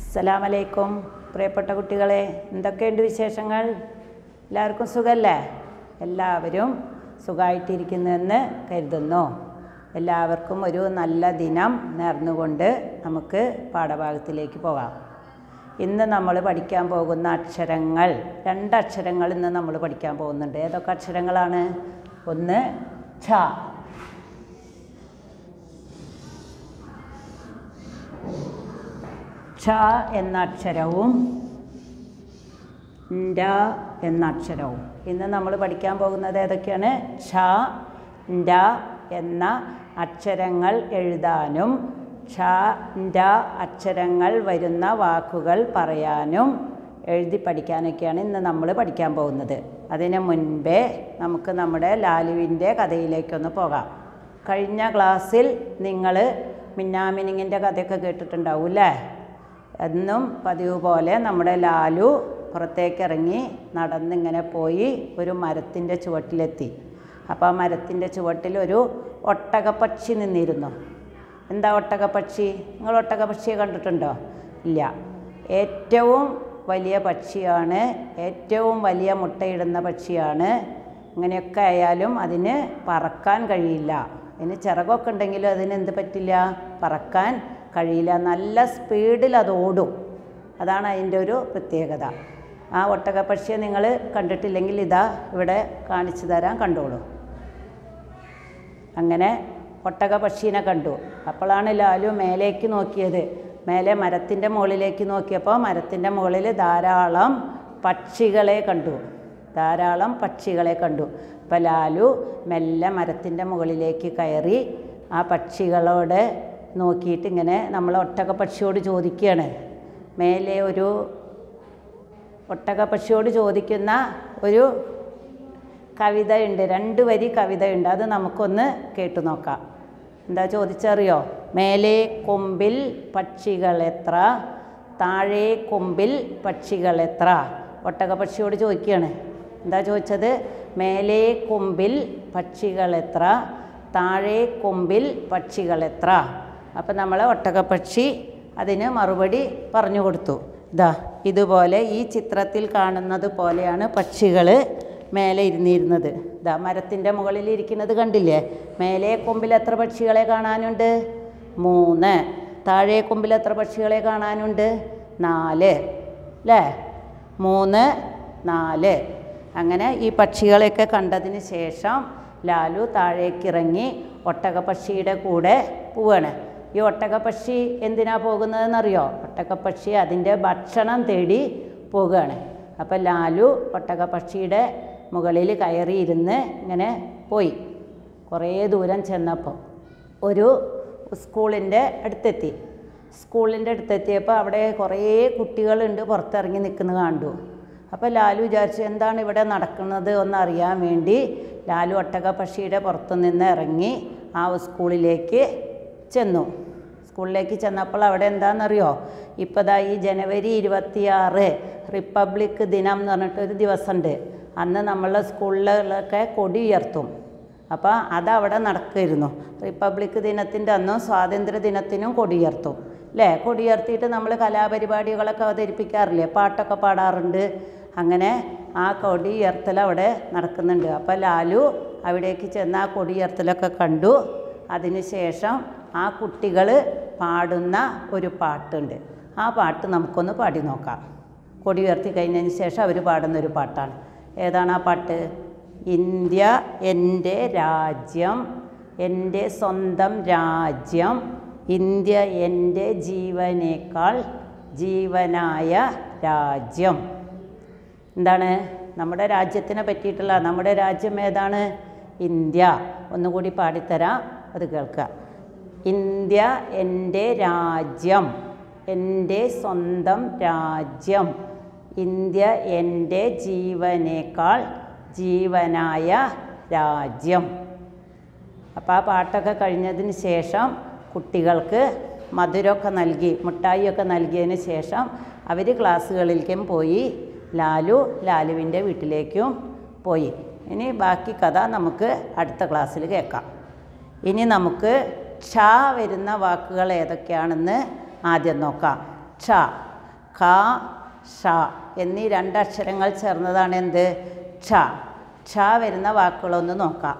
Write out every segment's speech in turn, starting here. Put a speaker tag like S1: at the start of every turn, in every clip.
S1: അസ്സലാമലൈക്കും പ്രിയപ്പെട്ട കുട്ടികളെ എന്തൊക്കെയുണ്ട് വിശേഷങ്ങൾ എല്ലാവർക്കും സുഖമല്ലേ എല്ലാവരും സുഖമായിട്ടിരിക്കുന്നുവെന്ന് കരുതുന്നു എല്ലാവർക്കും ഒരു നല്ല ദിനം നേർന്നുകൊണ്ട് നമുക്ക് പാഠഭാഗത്തിലേക്ക് പോകാം ഇന്ന് നമ്മൾ പഠിക്കാൻ പോകുന്ന അക്ഷരങ്ങൾ രണ്ടക്ഷരങ്ങൾ ഇന്ന് നമ്മൾ പഠിക്കാൻ പോകുന്നുണ്ട് ഏതൊക്കെ അക്ഷരങ്ങളാണ് ഒന്ന് ഛ ഛ എന്ന അക്ഷരവും ര എന്ന അക്ഷരവും ഇന്ന് നമ്മൾ പഠിക്കാൻ പോകുന്നത് ഏതൊക്കെയാണ് ഛ ര എന്ന അക്ഷരങ്ങൾ എഴുതാനും ക്ഷ ര അക്ഷരങ്ങൾ വരുന്ന വാക്കുകൾ പറയാനും എഴുതി പഠിക്കാനൊക്കെയാണ് ഇന്ന് നമ്മൾ പഠിക്കാൻ പോകുന്നത് അതിന് മുൻപേ നമുക്ക് നമ്മുടെ ലാലുവിൻ്റെ കഥയിലേക്കൊന്ന് പോകാം കഴിഞ്ഞ ക്ലാസ്സിൽ നിങ്ങൾ മിന്നാമിനിങ്ങിൻ്റെ കഥയൊക്കെ കേട്ടിട്ടുണ്ടാവും അല്ലേ എന്നും പതിവ് പോലെ നമ്മുടെ ലാലു പുറത്തേക്ക് ഇറങ്ങി നടന്നിങ്ങനെ പോയി ഒരു മരത്തിൻ്റെ ചുവട്ടിലെത്തി അപ്പോൾ ആ മരത്തിൻ്റെ ചുവട്ടിൽ ഒരു ഒട്ടകപ്പക്ഷി നിന്നിരുന്നു എന്താ ഒട്ടകപ്പക്ഷി നിങ്ങൾ ഒട്ടകപ്പക്ഷിയെ കണ്ടിട്ടുണ്ടോ ഇല്ല ഏറ്റവും വലിയ പക്ഷിയാണ് ഏറ്റവും വലിയ മുട്ടയിടുന്ന പക്ഷിയാണ് ഇങ്ങനെയൊക്കെ ആയാലും അതിന് പറക്കാൻ കഴിയില്ല അതിന് ചിറകൊക്കെ ഉണ്ടെങ്കിലും അതിന് എന്ത് പറ്റില്ല പറക്കാൻ കഴിയില്ല നല്ല സ്പീഡിൽ അത് ഓടും അതാണ് അതിൻ്റെ ഒരു പ്രത്യേകത ആ ഒട്ടകപ്പക്ഷിയെ നിങ്ങൾ കണ്ടിട്ടില്ലെങ്കിൽ ഇതാ ഇവിടെ കാണിച്ചു തരാൻ കണ്ടോളൂ അങ്ങനെ ഒട്ടകപക്ഷീനെ കണ്ടു അപ്പോഴാണ് ലാലു മേലേക്ക് നോക്കിയത് മേലെ മരത്തിൻ്റെ മുകളിലേക്ക് നോക്കിയപ്പോൾ മരത്തിൻ്റെ മുകളിൽ ധാരാളം പക്ഷികളെ കണ്ടു ധാരാളം പക്ഷികളെ കണ്ടു അപ്പോൾ ലാലു മെല്ലെ മരത്തിൻ്റെ മുകളിലേക്ക് കയറി ആ പക്ഷികളോട് നോക്കിയിട്ട് ഇങ്ങനെ നമ്മൾ ഒട്ടകപ്പക്ഷിയോട് ചോദിക്കുകയാണ് മേലെ ഒരു ഒട്ടകപ്പക്ഷിയോട് ചോദിക്കുന്ന ഒരു കവിതയുണ്ട് രണ്ട് വരി കവിതയുണ്ട് അത് നമുക്കൊന്ന് കേട്ടു നോക്കാം എന്താ ചോദിച്ചറിയോ മേലെ കൊമ്പിൽ പക്ഷികൾ എത്ര താഴെ കൊമ്പിൽ പക്ഷികൾ എത്ര ഒട്ടകപക്ഷിയോട് ചോദിക്കുകയാണ് എന്താ ചോദിച്ചത് മേലെ കൊമ്പിൽ പക്ഷികൾ എത്ര താഴെ കൊമ്പിൽ പക്ഷികൾ എത്ര അപ്പം നമ്മൾ ഒട്ടകപ്പക്ഷി അതിന് മറുപടി പറഞ്ഞു കൊടുത്തു ഇതാ ഇതുപോലെ ഈ ചിത്രത്തിൽ കാണുന്നത് പോലെയാണ് പക്ഷികൾ മേലെ ഇരുന്നിരുന്നത് ഇതാ മരത്തിൻ്റെ മുകളിൽ ഇരിക്കുന്നത് കണ്ടില്ലേ മേലെ കൊമ്പിൽ എത്ര പക്ഷികളെ കാണാനുണ്ട് മൂന്ന് താഴെ കൊമ്പിൽ എത്ര പക്ഷികളെ കാണാനുണ്ട് നാല് അല്ലേ മൂന്ന് നാല് അങ്ങനെ ഈ പക്ഷികളെയൊക്കെ കണ്ടതിന് ശേഷം ലാലു താഴേക്കിറങ്ങി ഒട്ടകപ്പക്ഷിയുടെ കൂടെ പോവാണ് ഈ ഒട്ടകപ്പക്ഷി എന്തിനാ പോകുന്നതെന്നറിയോ ഒട്ടകപ്പക്ഷി അതിൻ്റെ ഭക്ഷണം തേടി പോവുകയാണ് അപ്പോൾ ലാലു ഒട്ടകപ്പക്ഷിയുടെ മുകളിൽ കയറിയിരുന്ന് ഇങ്ങനെ പോയി കുറേ ദൂരം ചെന്നപ്പോൾ ഒരു സ്കൂളിൻ്റെ അടുത്തെത്തി സ്കൂളിൻ്റെ അടുത്തെത്തിയപ്പോൾ അവിടെ കുറേ കുട്ടികളുണ്ട് പുറത്തിറങ്ങി നിൽക്കുന്നത് കണ്ടു അപ്പോൾ ലാലു വിചാരിച്ചു എന്താണ് ഇവിടെ നടക്കുന്നത് എന്നറിയാൻ വേണ്ടി ലാലു ഒട്ടകപ്പക്ഷിയുടെ പുറത്തു നിന്ന് ഇറങ്ങി ആ സ്കൂളിലേക്ക് ചെന്നു സ്കൂളിലേക്ക് ചെന്നപ്പോൾ അവിടെ എന്താണെന്നറിയോ ഇപ്പോൾ ദാ ഈ ജനുവരി ഇരുപത്തിയാറ് റിപ്പബ്ലിക് ദിനം എന്ന് പറഞ്ഞിട്ടൊരു ദിവസമുണ്ട് അന്ന് നമ്മളെ സ്കൂളിലൊക്കെ കൊടി ഉയർത്തും അപ്പോൾ അതവിടെ നടക്കുമായിരുന്നു റിപ്പബ്ലിക് ദിനത്തിൻ്റെ അന്നും സ്വാതന്ത്ര്യ ദിനത്തിനും കൊടിയുയർത്തും അല്ലേ കൊടിയുയർത്തിയിട്ട് നമ്മൾ കലാപരിപാടികളൊക്കെ അവതരിപ്പിക്കാറില്ലേ പാട്ടൊക്കെ പാടാറുണ്ട് അങ്ങനെ ആ കൊടി ഉയർത്തൽ അവിടെ നടക്കുന്നുണ്ട് അപ്പോൾ ലാലു അവിടേക്ക് ചെന്ന് ആ കൊടി ഉയർത്തലൊക്കെ കണ്ടു അതിനുശേഷം ആ കുട്ടികൾ പാടുന്ന ഒരു പാട്ടുണ്ട് ആ പാട്ട് നമുക്കൊന്ന് പാടി നോക്കാം കൊടി ഉയർത്തി കഴിഞ്ഞതിന് ശേഷം അവർ പാടുന്ന ഒരു പാട്ടാണ് ഏതാണ് ആ പാട്ട് ഇന്ത്യ എൻ്റെ രാജ്യം എൻ്റെ സ്വന്തം രാജ്യം ഇന്ത്യ എൻ്റെ ജീവനേക്കാൾ ജീവനായ രാജ്യം എന്താണ് നമ്മുടെ രാജ്യത്തിനെ പറ്റിയിട്ടുള്ള നമ്മുടെ രാജ്യം ഏതാണ് ഇന്ത്യ ഒന്നുകൂടി പാടിത്തരാം അത് കേൾക്കുക ഇന്ത്യ എൻ്റെ രാജ്യം എൻ്റെ സ്വന്തം രാജ്യം ഇന്ത്യ എൻ്റെ ജീവനേക്കാൾ ജീവനായ രാജ്യം അപ്പോൾ ആ പാട്ടൊക്കെ കഴിഞ്ഞതിന് ശേഷം കുട്ടികൾക്ക് മധുരമൊക്കെ നൽകി മിഠായിയൊക്കെ നൽകിയതിന് ശേഷം അവർ ക്ലാസ്സുകളിലേക്കും പോയി ലാലു ലാലുവിൻ്റെ വീട്ടിലേക്കും പോയി ഇനി ബാക്കി കഥ നമുക്ക് അടുത്ത ക്ലാസ്സിൽ കേൾക്കാം ഇനി നമുക്ക് ക്ഷ വരുന്ന വാക്കുകൾ ഏതൊക്കെയാണെന്ന് ആദ്യം നോക്കാം ക്ഷ ക ഷ എന്നീ രണ്ടക്ഷരങ്ങൾ ചേർന്നതാണ് എന്ത് ക്ഷ ക്ഷ വരുന്ന വാക്കുകളൊന്ന് നോക്കാം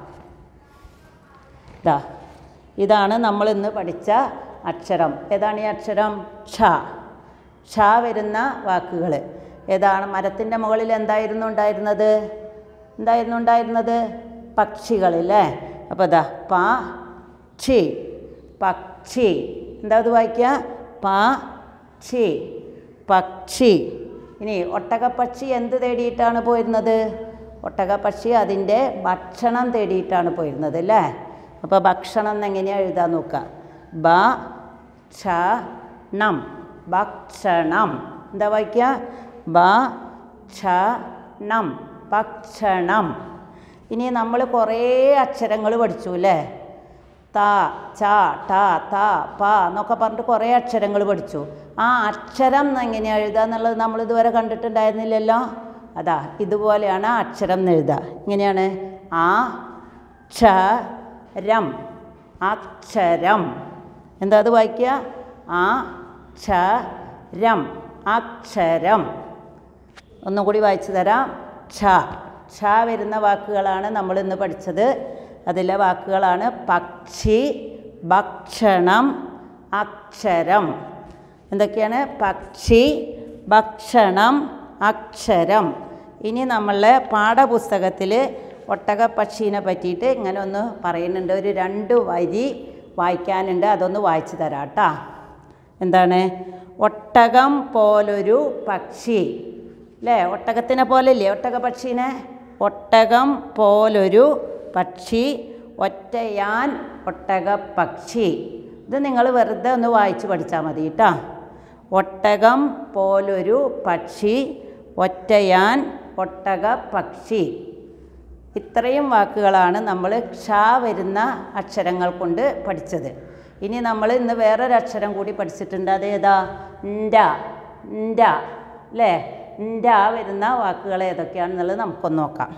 S1: ഇതാ ഇതാണ് നമ്മൾ ഇന്ന് പഠിച്ച അക്ഷരം ഏതാണ് ഈ അക്ഷരം ക്ഷ ക്ഷ വരുന്ന വാക്കുകൾ ഏതാണ് മരത്തിൻ്റെ മുകളിൽ എന്തായിരുന്നു ഉണ്ടായിരുന്നത് എന്തായിരുന്നു ഉണ്ടായിരുന്നത് പക്ഷികൾ അല്ലേ അപ്പോൾ ഇതാ പ ക്ഷി പക്ഷി എന്താ അത് വായിക്കുക പ ക്ഷി പക്ഷി ഇനി ഒട്ടകപ്പക്ഷി എന്ത് തേടിയിട്ടാണ് പോയിരുന്നത് ഒട്ടകപ്പക്ഷി അതിൻ്റെ ഭക്ഷണം തേടിയിട്ടാണ് പോയിരുന്നത് അല്ലേ അപ്പോൾ ഭക്ഷണം എങ്ങനെയാണ് എഴുതാൻ നോക്കുക ബ ക്ഷ ണം ഭക്ഷണം എന്താ വായിക്കുക ബ ക്ഷ ണം ഭക്ഷണം ഇനി നമ്മൾ കുറേ അക്ഷരങ്ങൾ പഠിച്ചു അല്ലേ ത ച ട ത പ എന്നൊക്കെ പറഞ്ഞിട്ട് കുറേ അക്ഷരങ്ങൾ പഠിച്ചു ആ അക്ഷരം എങ്ങനെയാണ് എഴുതുക എന്നുള്ളത് നമ്മൾ ഇതുവരെ കണ്ടിട്ടുണ്ടായിരുന്നില്ലല്ലോ അതാ ഇതുപോലെയാണ് ആ അക്ഷരം എന്ന് എഴുതുക ഇങ്ങനെയാണ് ആ ക്ഷ രം അക്ഷരം എന്താ അത് വായിക്കുക ആ ക്ഷ രം അക്ഷരം ഒന്നും കൂടി വായിച്ചു തരാം ക്ഷ ക്ഷ വരുന്ന വാക്കുകളാണ് നമ്മൾ ഇന്ന് പഠിച്ചത് അതിലെ വാക്കുകളാണ് പക്ഷി ഭക്ഷണം അക്ഷരം എന്തൊക്കെയാണ് പക്ഷി ഭക്ഷണം അക്ഷരം ഇനി നമ്മളെ പാഠപുസ്തകത്തിൽ ഒട്ടകപ്പക്ഷീനെ പറ്റിയിട്ട് ഇങ്ങനെ ഒന്ന് പറയുന്നുണ്ട് ഒരു രണ്ട് വരി വായിക്കാനുണ്ട് അതൊന്ന് വായിച്ചു തരാം കേട്ടോ എന്താണ് ഒട്ടകം പോലൊരു പക്ഷി അല്ലേ ഒട്ടകത്തിനെ പോലല്ലേ ഒട്ടക പക്ഷീനെ ഒട്ടകം പോലൊരു പക്ഷി ഒറ്റയാൻ ഒട്ടക പക്ഷി ഇത് നിങ്ങൾ വെറുതെ ഒന്ന് വായിച്ച് പഠിച്ചാൽ മതി കേട്ടോ ഒട്ടകം പോലൊരു പക്ഷി ഒറ്റയാൻ ഒട്ടക പക്ഷി ഇത്രയും വാക്കുകളാണ് നമ്മൾ ക്ഷ വരുന്ന അക്ഷരങ്ങൾ കൊണ്ട് പഠിച്ചത് ഇനി നമ്മൾ ഇന്ന് വേറൊരു അക്ഷരം കൂടി പഠിച്ചിട്ടുണ്ട് അതേതാ ണ്ട ണ്ട അല്ലേ ണ്ട വരുന്ന വാക്കുകൾ ഏതൊക്കെയാണെന്നുള്ളത് നമുക്കൊന്ന് നോക്കാം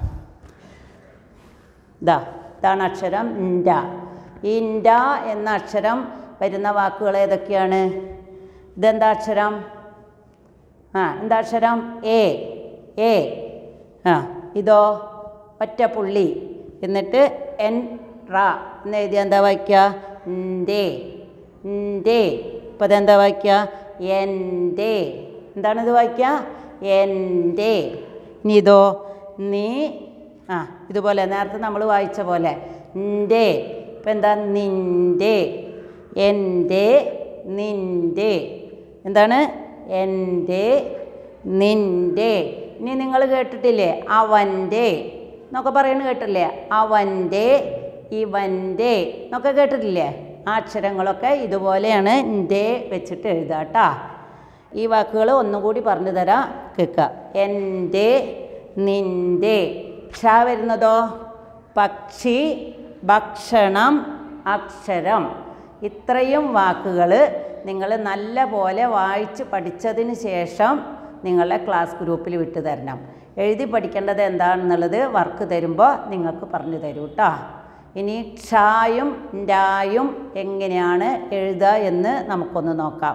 S1: ഇതാ ഇതാണ് അക്ഷരം ണ്ട ഈ ണ്ട എന്ന അക്ഷരം വരുന്ന വാക്കുകൾ ഏതൊക്കെയാണ് ഇതെന്താ അക്ഷരം ആ എന്താ അക്ഷരം എ എ ആ ഇതോ ഒറ്റ പുള്ളി എന്നിട്ട് എൻ റ എന്ന് എഴുതിയ എന്താ വായിക്കുക ൻ്റെ ൻ്റെ ഇപ്പോൾ ഇതെന്താ വായിക്കുക എൻ്റെ എന്താണിത് വായിക്കുക എൻ്റെ ഇനി ഇതോ നീ ആ ഇതുപോലെ നേരത്തെ നമ്മൾ വായിച്ച പോലെ ൻ്റെ ഇപ്പം എന്താ നിൻ്റെ എൻ്റെ നിൻ്റെ എന്താണ് എൻ്റെ നിൻ്റെ ഇനി നിങ്ങൾ കേട്ടിട്ടില്ലേ അവൻ്റെ എന്നൊക്കെ പറയുന്നത് കേട്ടില്ലേ അവൻ്റെ ഇവൻ്റെ എന്നൊക്കെ കേട്ടിട്ടില്ലേ ആ അക്ഷരങ്ങളൊക്കെ ഇതുപോലെയാണ് എൻ്റെ വെച്ചിട്ട് എഴുതുക കേട്ടോ ഈ വാക്കുകൾ ഒന്നുകൂടി പറഞ്ഞു തരാം കേൾക്കുക എൻ്റെ നിൻ്റെ ക്ഷ വരുന്നതോ പക്ഷി ഭക്ഷണം അക്ഷരം ഇത്രയും വാക്കുകൾ നിങ്ങൾ നല്ല പോലെ വായിച്ച് പഠിച്ചതിന് ശേഷം നിങ്ങളെ ക്ലാസ് ഗ്രൂപ്പിൽ വിട്ടു തരണം എഴുതി പഠിക്കേണ്ടത് എന്താണെന്നുള്ളത് വർക്ക് തരുമ്പോൾ നിങ്ങൾക്ക് പറഞ്ഞു തരൂ കേട്ടോ ഇനി ക്ഷായും ൻഡായും എങ്ങനെയാണ് എഴുതുക എന്ന് നമുക്കൊന്ന് നോക്കാം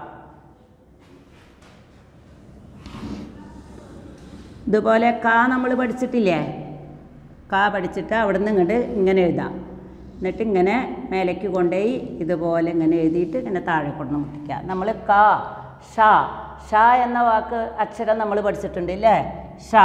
S1: ഇതുപോലെ കാ നമ്മൾ പഠിച്ചിട്ടില്ലേ കാ പഠിച്ചിട്ട് അവിടെ നിന്ന് ഇങ്ങോട്ട് ഇങ്ങനെ എഴുതാം എന്നിട്ട് ഇങ്ങനെ മേലേക്ക് കൊണ്ടുപോയി ഇതുപോലെ ഇങ്ങനെ എഴുതിയിട്ട് ഇങ്ങനെ താഴെ കൊണ്ട് മുട്ടിക്കുക നമ്മൾ കാ ഷ ഷ എന്ന വാക്ക് അക്ഷരം നമ്മൾ പഠിച്ചിട്ടുണ്ട് ഇല്ലേ ഷ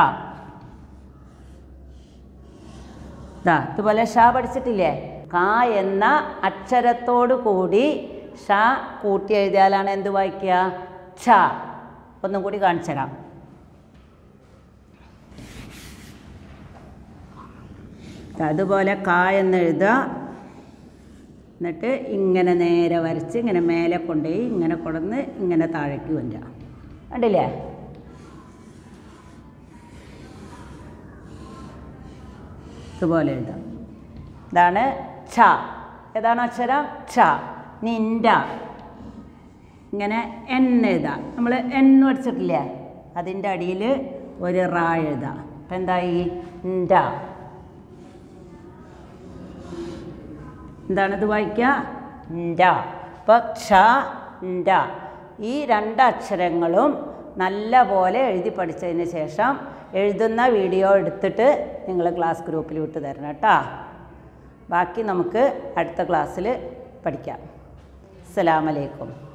S1: ഇതാ ഇതുപോലെ ഷ പഠിച്ചിട്ടില്ലേ കാ എന്ന അക്ഷരത്തോടു കൂടി ഷ കൂട്ടി എഴുതിയാലാണ് എന്ത് വായിക്കുക ഛ ഒന്നും കൂടി കാണിച്ചു തരാം അതുപോലെ കാ എന്ന് എഴുതുക എന്നിട്ട് ഇങ്ങനെ നേരെ വരച്ച് ഇങ്ങനെ മേലെ കൊണ്ടുപോയി ഇങ്ങനെ കൊണ്ടുവന്ന് ഇങ്ങനെ താഴേക്ക് കൊണ്ടുവരിക കണ്ടില്ലേ ഇതുപോലെ എഴുതാം ഇതാണ് ഛ ഏതാണ് അക്ഷരം ഛ നിൻ്റെ ഇങ്ങനെ എൻ എഴുതാം നമ്മൾ എൻ പഠിച്ചിട്ടില്ലേ അതിൻ്റെ അടിയിൽ ഒരു റാ എഴുതാം അപ്പം എന്തായി ണ്ട എന്താണിത് വായിക്കുക ണ്ട അപ്പോൾ ക്ഷ ണ്ട ഈ രണ്ട് അക്ഷരങ്ങളും നല്ല പോലെ എഴുതി പഠിച്ചതിന് ശേഷം എഴുതുന്ന വീഡിയോ എടുത്തിട്ട് നിങ്ങൾ ക്ലാസ് ഗ്രൂപ്പിൽ വിട്ട് തരണം കേട്ടോ ബാക്കി നമുക്ക് അടുത്ത ക്ലാസ്സിൽ പഠിക്കാം അസ്സലാമലൈക്കും